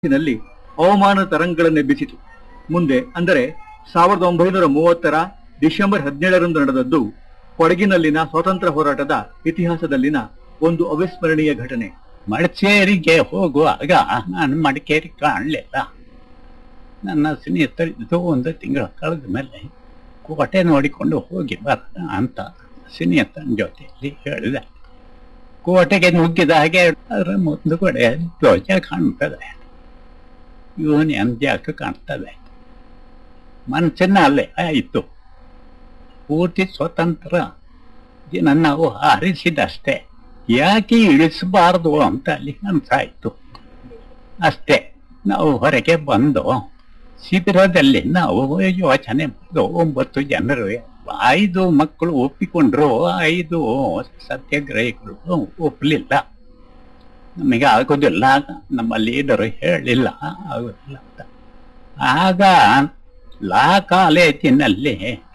ನಲ್ಲಿ ಅವಮಾನ ತರಂಗಗಳನ್ನೆಬ್ಬಿಸಿತು ಮುಂದೆ ಅಂದರೆ ಸಾವಿರದ ಒಂಬೈನೂರ ಮೂವತ್ತರ ಡಿಸೆಂಬರ್ ಹದಿನೇಳರಂದು ನಡೆದದ್ದು ಕೊಡಗಿನಲ್ಲಿನ ಸ್ವಾತಂತ್ರ್ಯ ಹೋರಾಟದ ಇತಿಹಾಸದಲ್ಲಿನ ಒಂದು ಅವಿಸ್ಮರಣೀಯ ಘಟನೆ ಮಡಿಕೇರಿಗೆ ಹೋಗುವಾಗ ನಾನು ಮಡಿಕೇರಿ ಕಾಣಲಿಲ್ಲ ನನ್ನ ಸ್ನೇಹಿತರಿದ್ದು ಒಂದು ತಿಂಗಳು ಕಳೆದ ಮೇಲೆ ಕೋಟೆ ನೋಡಿಕೊಂಡು ಹೋಗಿ ಬರೋಣ ಅಂತ ಸ್ನೇಹಿತನ ಜೊತೆಯಲ್ಲಿ ಹೇಳಿದೆ ಕೋಟೆಗೆ ನುಗ್ಗಿದ ಹಾಗೆ ಅದರ ಮುಂದುಗಡೆ ಧ್ವಜ ಕಾಣ್ತದೆ ಯೂನಿಯನ್ ಜಾಗ ಕಾಣ್ತದೆ ಮನಸ್ಸಿನ ಅಲ್ಲೇ ಆಯಿತು ಪೂರ್ತಿ ಸ್ವತಂತ್ರ ದಿನ ನಾವು ಹಾರಿಸಿದಷ್ಟೇ ಯಾಕೆ ಇಳಿಸಬಾರ್ದು ಅಂತ ಅಲ್ಲಿ ಅನ್ಸಾಯ್ತು ಅಷ್ಟೇ ನಾವು ಹೊರಗೆ ಬಂದು ಶಿಬಿರದಲ್ಲಿ ನಾವು ಯೋಚನೆ ಮಾಡಿದ್ದು ಒಂಬತ್ತು ಜನರು ಐದು ಮಕ್ಕಳು ಒಪ್ಪಿಕೊಂಡ್ರು ಐದು ಸತ್ಯಾಗ್ರಹಿಗಳು ಒಪ್ಪಲಿಲ್ಲ ನಮಗೆ ಆಗೋದಿಲ್ಲ ನಮ್ಮ ಲೀಡರು ಹೇಳಿಲ್ಲ ಆಗೋದಿಲ್ಲ ಅಂತ ಆಗ ಲಾ ಕಾಲೇಜಿನಲ್ಲಿ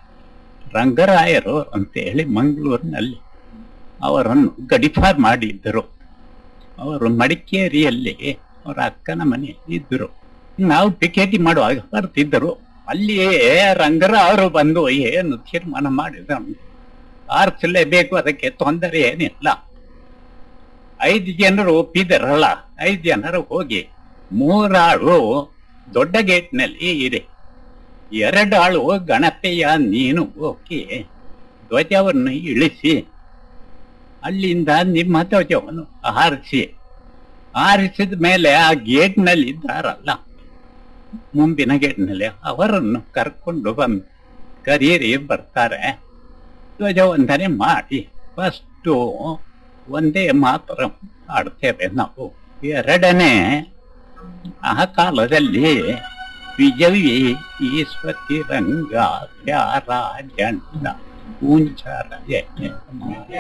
ರಂಗರಾಯರು ಅಂತೇಳಿ ಮಂಗಳೂರಿನಲ್ಲಿ ಅವರನ್ನು ಗಡಿಫಾರ್ ಮಾಡಿದ್ದರು ಅವರು ಮಡಿಕೇರಿಯಲ್ಲಿ ಅವರ ಅಕ್ಕನ ಮನೆಯಲ್ಲಿ ಇದ್ದರು ನಾವು ಟಿಕೆಟಿ ಮಾಡುವಾಗ ಬರ್ತಿದ್ದರು ಅಲ್ಲಿಯೇ ರಂಗರಾಯರು ಬಂದು ಏನು ತೀರ್ಮಾನ ಮಾಡಿದರು ಆರಿಸಲೇಬೇಕು ಅದಕ್ಕೆ ತೊಂದರೆ ಏನಿಲ್ಲ ಐದು ಜನರು ಒಪ್ಪಿದರಲ್ಲ ಐದು ಜನರು ಹೋಗಿ ಮೂರಾಳು ದೊಡ್ಡ ಗೇಟ್ನಲ್ಲಿ ಇರಿ ಎರಡಾಳು ಗಣಪಯ್ಯ ನೀನು ಹೋಗಿ ಧ್ವಜವನ್ನು ಇಳಿಸಿ ಅಲ್ಲಿಂದ ನಿಮ್ಮ ಧ್ವಜವನ್ನು ಹಾರಿಸಿ ಹಾರಿಸಿದ ಮೇಲೆ ಆ ಗೇಟ್ನಲ್ಲಿ ಇದ್ದಾರಲ್ಲ ಮುಂದಿನ ಗೇಟ್ನಲ್ಲಿ ಅವರನ್ನು ಕರ್ಕೊಂಡು ಬಂದು ಕರೀರಿ ಬರ್ತಾರೆ ಧ್ವಜವಂದನೆ ಮಾಡಿ ಫಸ್ಟು ಒಂದೇ ಮಾತ್ರ ಆಡ್ತೇವೆ ನಾವು ಎರಡನೇ ಆ ಕಾಲದಲ್ಲಿ ವಿಜಯಿ ಈಶ್ವತಿ ರಂಗ ಪ್ಯಾರ ಜಂಡ ಪೂಂಚಾರ